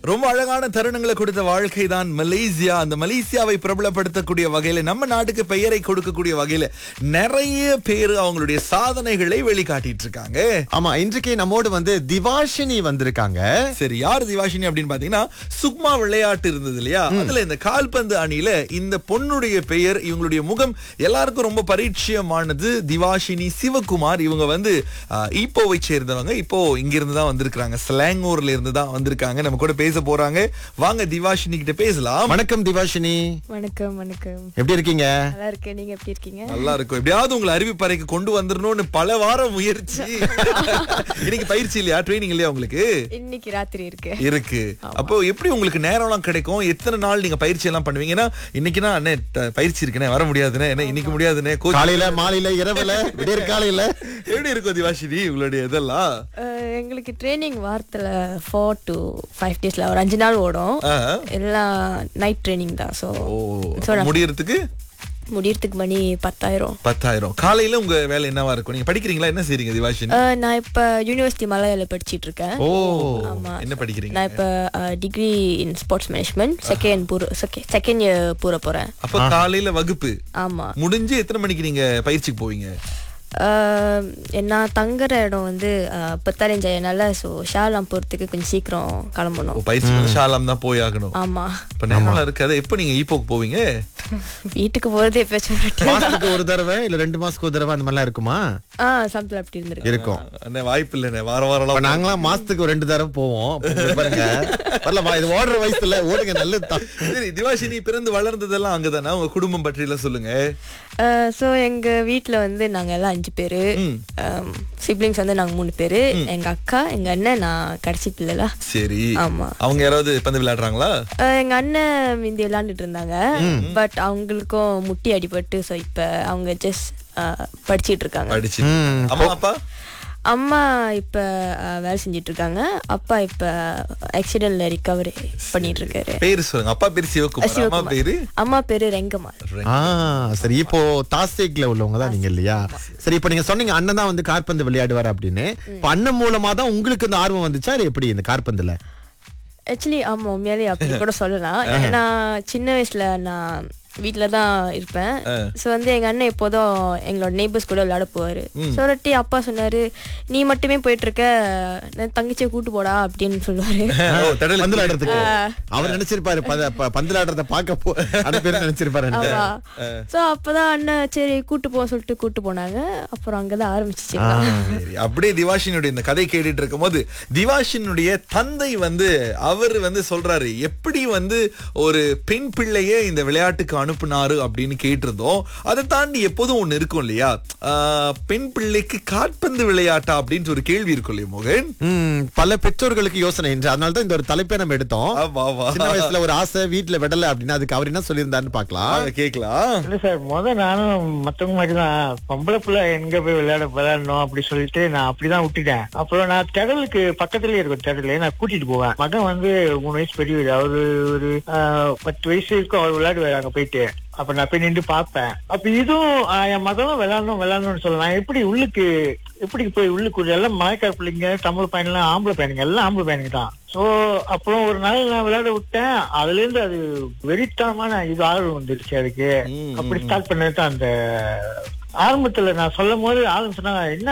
ரொம்ப அழகான தருணங்களை கொடுத்த வாழ்க்கை தான் மலேசியா அந்த மலேசியாவை பிரபலப்படுத்தக்கூடிய வகையில நம்ம நாட்டுக்கு பெயரை கொடுக்கக்கூடிய வகையில நிறைய பேர் அவங்களுடைய சாதனைகளை வெளிக்காட்டிட்டு இருக்காங்க ஆமா இன்றைக்கு நம்மோடு வந்து திவாஷினி வந்திருக்காங்க சரி யார் திவாஷினி அப்படின்னு பாத்தீங்கன்னா சுக்மா விளையாட்டு இருந்தது இல்லையா அதுல இந்த கால்பந்து அணியில இந்த பொண்ணுடைய பெயர் இவங்களுடைய முகம் எல்லாருக்கும் ரொம்ப பரிச்சயமானது திவாஷினி சிவகுமார் இவங்க வந்து ஆஹ், ஈப்போவை சேர்ந்தவங்க இப்போ இங்க இருந்து தான் வந்திருக்காங்க ஸ்லாங்கூர்ல இருந்து தான் வந்திருக்காங்க நம்ம கூட பேச போறாங்க வாங்க திவாஷினி கிட்ட பேசலாம் வணக்கம் திவாஷினி வணக்கம் வணக்கம் எப்படி இருக்கீங்க நல்லா இருக்கேன் நீங்க எப்படி இருக்கீங்க நல்லா இருக்கும் எப்படியாவது உங்களை அறிவிப்பறைக்கு கொண்டு வந்துடணும்னு பல வாரம் முயற்சி இன்னைக்கு பயிற்சி இல்லையா ட்ரைனிங் இல்லையா உங்களுக்கு இன்னைக்கு ராத்திரி இருக்கு இருக்கு அப்போ எப்படி உங்களுக்கு நேரம்லாம் கிடைக்கும் எத்தனை நாள் நீங்க பயிற்சி எல்லாம் பண்ணுவீங்கன்னா இன்னைக்குனா அண்ணே ட- பயிற்சி இருக்குண்ணே வர முடியாதுண்ணே என்ன இன்னைக்கு முடியாதுண்ணே கோச் காலையில மாலையில இரவுல விடியற் காலையில எப்படி இருக்கும் திவாஷினி உங்களுடைய இதெல்லாம் அஹ், எங்களுக்கு ட்ரைனிங் வாரத்துல ஃபோர் டு ஃபைவ் டேஸ்ல ஒரு அஞ்சு நாள் ஓடும் ஆ. எல்லாம் நைட் ட்ரைனிங் தான் ஸோ ஓ ஸோ முடியறதுக்கு முடியறதுக்கு மணி பத்தாயிரம் பத்தாயிரம் காலையில உங்க வேலை என்னவா இருக்கும் நீங்க படிக்கிறீங்களா என்ன செய்றீங்க திவாஷினி அஹ், நான் இப்ப யூனிவர்சிட்டி மலையாள படிச்சிட்டு இருக்கேன் ஓ ஆமா என்ன படிக்கிறீங்க நான் இப்ப degree in sports management second பூர செகண்ட் இயர் பூர போறேன் அப்ப காலையில வகுப்பு ஆமா முடிஞ்சு எத்தனை மணிக்கு நீங்க பயிற்சிக்கு போவீங்க அஹ், நான் தங்குற இடம் வந்து அஹ், பத்தாலஞ்சாயனால ஸோ ஷாலாம் போறதுக்கு கொஞ்சம் சீக்கிரம் ஓ, கிளம்பணும் பயிற்சி ஷாலாம் தான் போய் ஆகணும் ஆமா இப்ப நேரம் இருக்காது எப்ப நீங்க ஈப்போக்கு போவீங்க வீட்டுக்கு போறது எப்ப சொல்லிட்டு மாசத்துக்கு ஒரு தடவை இல்ல ரெண்டு மாசத்துக்கு ஒரு தடவை அந்த மாதிரிலாம் இருக்குமா ஆ சம்திங் அப்படி இருந்திருக்கு இருக்கும் அண்ணே வாய்ப்பு இல்லைண்ணே வாரம் வாரம் இப்ப எல்லாம் நாங்களாம் மாசத்துக்கு ஒரு ரெண்டு தடவை போவோம் அப்ப இங்க பாருங்க வரல வா, இது ஓடுற வயசுல ஓடுங்க நல்லது தான் சரி திவாஷினி பிறந்து வளர்ந்ததெல்லாம் அங்கதானா உங்க குடும்பம் பற்றி எல்லாம் சொல்லுங்க ஸோ எங்க வீட்ல வந்து நாங்க எல்லாம் அஞ்சு பேரு சிப்ளிங்ஸ் வந்து நாங்க மூணு பேரு எங்க அக்கா எங்க அண்ணன் நான் கடைசி பிள்ளைல சரி ஆமா அவங்க யாராவது பந்து விளையாடுறாங்களா அஹ், எங்க அண்ணன் முந்தி விளையாண்டுட்டு இருந்தாங்க பட் அவங்களுக்கும் முட்டி அடிபட்டு ஸோ இப்ப அவங்க ஜஸ்ட் படிச்சிட்டு இருக்காங்க படிச்சு அம்மா அப்பா அம்மா இப்ப அஹ், வேலை செஞ்சிட்டு இருக்காங்க அப்பா இப்ப ஆக்சிடென்ட்ல ரிகவரி பண்ணிட்டு இருக்காரு பேரு சொல்லுங்க அப்பா பேரு சிவகுமார் அம்மா சிவகுமார். பேரு அம்மா பேரு ரெங்கம்மாள் ஆ சரி இப்போ தாஸ்தேக்ல உள்ளவங்க தான் நீங்க இல்லையா சரி இப்போ நீங்க சொன்னீங்க அண்ணன் தான் வந்து காற்பந்து விளையாடுவார் அப்படின்னு இப்ப அண்ணன் மூலமா தான் உங்களுக்கு இந்த ஆர்வம் வந்துச்சா இல்ல எப்படி இந்த காற்பந்துல ஆக்சுவலி ஆமா உண்மையாலே அப்படி கூட சொல்லலாம் நான் சின்ன வயசுல நான் வீட்ல தான் இருப்பேன் ஸோ வந்து எங்க அண்ணன் எப்போதும் எங்களோட நெய்பர்ஸ் கூட விளையாட போவாரு ஸோ ஒருட்டி அப்பா சொன்னாரு நீ மட்டுமே போயிட்டு இருக்க நான் தங்கச்சியை கூட்டு போடா அப்படின்னு சொல்லுவாரு ஓ, தடல பந்து விளையாடுறதுக்கு அவர் நினைச்சிருப்பாரு பத- ப- பந்து விளையாடுறத பார்க்க போ அந்த பேர் நினைச்சிருப்பாரு ஆமா ஸோ அப்பதான் அண்ணன் சரி கூட்டு போக சொல்லிட்டு கூட்டு போனாங்க அப்புறம் அங்கதான் ஆரம்பிச்சிச்சு சரி, அப்படியே திவாஷினுடைய இந்த கதை கேட்டுட்டு இருக்கும்போது திவாஷினுடைய தந்தை வந்து அவர் வந்து சொல்றாரு எப்படி வந்து ஒரு பெண் பிள்ளைய இந்த விளையாட்டுக்கு அனுப்புனாரு அப்படின்னு கேட்டிருந்தோம் அதை தாண்டி எப்போதும் ஒண்ணு இருக்கும் இல்லையா ஆஹ், பெண் பிள்ளைக்கு காற்பந்து விளையாட்டா அப்படின்ட்டு ஒரு கேள்வி இருக்கும் இல்லையா மோகன் ம், பல பெற்றோர்களுக்கு யோசனை என்று அதனால தான் இந்த ஒரு தலைப்பை நம்ம எடுத்தோம் ஆமா ஆமா சின்ன வயசுல ஒரு ஆசை வீட்டுல விடல அப்படின்னா அதுக்கு அவர் என்ன சொல்லியிருந்தாருன்னு பாக்கலாம் வாங்க கேக்கலாம் இல்ல சார் முத நானும் மத்தவங்க மாதிரி தான் பொம்பளை பிள்ளை எங்க போய் விளையாட விளையாடணும் அப்படி சொல்லிட்டு நான் அப்படிதான் விட்டுட்டேன் அப்புறம் நான் திடலுக்கு பக்கத்துலயே இருக்கும் திடலு நான் கூட்டிட்டு போவேன் மகன் வந்து மூணு வயசு பெரியவர் அவரு ஒரு ஆஹ், பத்து வயசு இருக்கும் அவர் விளையாடுவாரு அங்க போயிட்டு அப்ப நான் போய் நின்று பார்ப்பேன் அப்ப இதுவும் ஆஹ், என் மகனும் விளையாடணும் விளையாடணும்னு சொல்லலாம் எப்படி உள்ளுக்கு எப்படி போய் உள்ளுக்கு எல்லாம் மலைக்கார பிள்ளைங்க தமிழ் பையன்லாம் ஆம்பளை பையனுங்க எல்லாம் ஆம்பளை பையனுங்க தான் சோ அப்புறம் ஒரு நாள் நான் விளையாட விட்டேன் அதுல இருந்து அது வெறித்தனமான இது ஆர்வம் வந்துருச்சு அதுக்கு ம், அப்படி ஸ்டார்ட் பண்ணது தான் அந்த ஆரம்பத்துல நான் சொல்லும் போது ஆரம்பம் சொன்னாங்க என்ன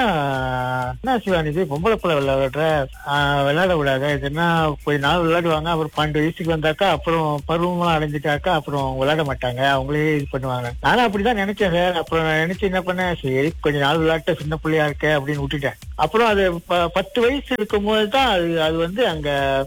என்ன சிவான் இது பொம்பளை பிள்ளை விளையாடுற ஆஹ், விளையாட விடாத இதுன்னா கொஞ்ச நாள் விளையாடுவாங்க அப்புறம் பன்னெண்டு வயசுக்கு வந்தாக்கா அப்புறம் பருவமெல்லாம் அடைஞ்சிட்டாக்கா அப்புறம் விளையாட மாட்டாங்க அவங்களே இது பண்ணுவாங்க நானும் அப்படிதான் நினைச்சேன் சார் அப்புறம் நான் நினைச்சு என்ன பண்ணேன் சரி கொஞ்ச நாள் விளையாட்ட சின்ன பிள்ளையா இருக்க அப்படின்னு விட்டுட்டேன் அப்புறம் அது ப- பத்து வயசு இருக்கும் போது தான் அது அது வந்து அங்க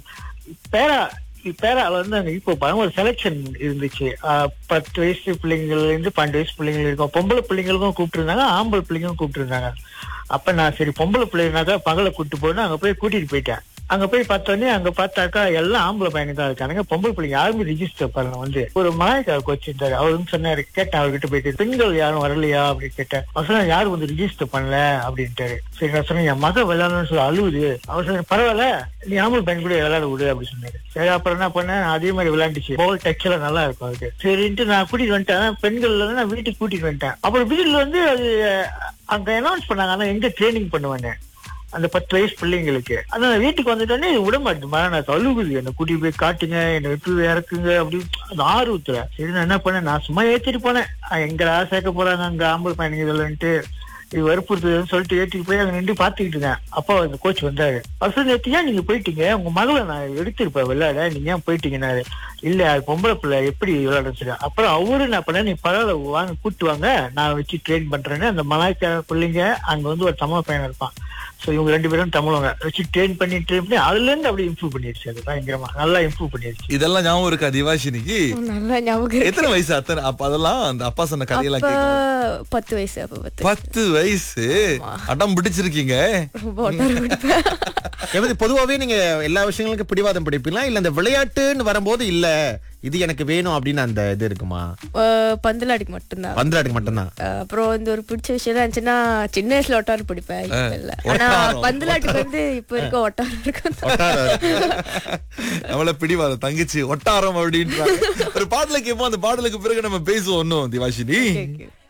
பேரா பேரா வந்து அங்க இப்போ பாருங்க ஒரு செலெக்ஷன் இருந்துச்சு ஆஹ் பத்து வயசு பிள்ளைங்கள்ல இருந்து பன்னெண்டு வயசு பிள்ளைங்க இருக்கும் பொம்பளை பிள்ளைங்களுக்கும் கூப்பிட்டுருந்தாங்க ஆம்பளை பிள்ளைங்களும் கூப்பிட்டுருந்தாங்க அப்ப நான் சரி பொம்பளை பிள்ளைங்கனாக்கா பகலை கூட்டு போன்னு அங்க போய் கூட்டிட்டு போயிட்டேன் அங்க போய் பார்த்தோன்னே அங்க பார்த்தாக்கா எல்லாம் ஆம்பளை பையனுக்கு தான் இருக்கானுங்க பொம்பளை பிள்ளைங்க யாருமே ரிஜிஸ்டர் பண்ணல வந்து ஒரு மலாய்க்கார கோச் இருந்தாரு அவர் வந்து சொன்னாரு கேட்டேன் அவர்கிட்ட போயிட்டு பெண்கள் யாரும் வரலையா அப்படின்னு கேட்டேன் அவர் சொன்னா யாரும் வந்து ரிஜிஸ்டர் பண்ணல அப்படின்ட்டாரு சரி நான் சொன்னேன் என் மக விளையாடணும்னு சொல்லி அழுவுது அவர் சொன்ன பரவாயில்ல நீ ஆம்பளை பையன் கூட விளையாட விடு அப்படி சொன்னாரு சரி அப்புறம் என்ன பண்ணேன் அதே மாதிரி விளையாண்டுச்சு பால் டச் எல்லாம் நல்லா இருக்கும் அதுக்கு சரின்ட்டு நான் கூட்டிட்டு வந்துட்டேன் பெண்கள் நான் வீட்டுக்கு கூட்டிட்டு வந்துட்டேன் அப்புறம் வீட்டுல வந்து அது அங்க அனௌன்ஸ் பண்ணாங்க ஆனா எங்க ட்ரைனிங் பண்ணுவாங்க அந்த பத்து வயசு பிள்ளைங்களுக்கு ஆனா நான் வீட்டுக்கு வந்துட்டோன்னே விட மாட்டேன் நான் தழுகுது என்னை கூட்டிட்டு போய் காட்டுங்க என்னை விட்டு இறக்குங்க அப்படி அந்த ஆர்வத்துல சரி நான் என்ன பண்ணேன் நான் சும்மா ஏத்திட்டு போனேன் அஹ் எங்கடா சேர்க்க போறாங்க அங்க ஆம்பளை பையனுங்க இதெல்லாம்ட்டு இது வற்புறுத்துதுன்னு சொல்லிட்டு ஏற்றிட்டு போய் அங்க நின்று பாத்துக்கிட்டு இருந்தேன் அப்பா அந்த கோச் வந்தாரு அசல் நேற்று ஏன் நீங்க போயிட்டீங்க உங்க மகளை நான் எடுத்திருப்பேன் விளையாட நீங்க ஏன் போயிட்டீங்கன்னாரு இல்ல அது பொம்பளை பிள்ளை எப்படி விளையாட சொல்லி அப்புறம் அவரு என்ன பண்ண நீ பரவாயில்ல வாங்க கூட்டு வாங்க நான் வச்சு ட்ரெயின் பண்றேன்னு அந்த மலாய்க்கார பிள்ளைங்க அங்க வந்து ஒரு தமிழ் பையன் இருப்பான் சோ இவங்க ரெண்டு பேரும் தமிழவங்க வச்சு ட்ரெயின் பண்ணி ட்ரெயின் பண்ணி அதுல இருந்து அப்படியே இம்ப்ரூவ் பண்ணிருச்சு அது பயங்கரமா நல்லா இம்ப்ரூவ் பண்ணிருச்சு இதெல்லாம் ஞாபகம் இருக்கா திவாஷினிக்கு நல்லா ஞாபகம் இருக்கு. எத்தனை வயசு அத்தனை அப்ப அதெல்லாம் அந்த அப்பா சொன்ன கதையெல்லாம் அப்ப கேட்கும் பத்து வயசு அப்ப பத்து பத்து வயசு அடம் பிடிச்சிருக்கீங்க ரொம்ப ஒட்டார குடிப்பேன் எப்படி பொதுவாவே நீங்க எல்லா விஷயங்களுக்கும் பிடிவாதம் பிடிப்பீங்களா இல்ல இந்த விளையாட்டுன்னு வரும்போது இல்ல இது எனக்கு வேணும் அப்படின்னு அந்த இது இருக்குமா அஹ் பந்தலாடிக்கு மட்டும்தான் பந்திராட்டுக்கு மட்டும்தான் அஹ் அப்புறம் வந்து ஒரு பிடிச்ச விஷயம் இருந்துச்சுன்னா சின்ன வயசுல ஒட்டாரு பிடிப்பேன் இப்ப இல்ல ஆனா ஒட்டாரம். பந்தலாட்டுக்கு வந்து இப்ப இருக்க ஒட்டாரம் இருக்கும் நம்மள பிடிவாத தங்கச்சி ஒட்டாரம் அப்படின்றாங்க ஒரு பாடல கேட்போம் அந்த பாடலுக்கு பிறகு நம்ம பேசுவோம் இன்னும் திவாஷினி Okay, okay.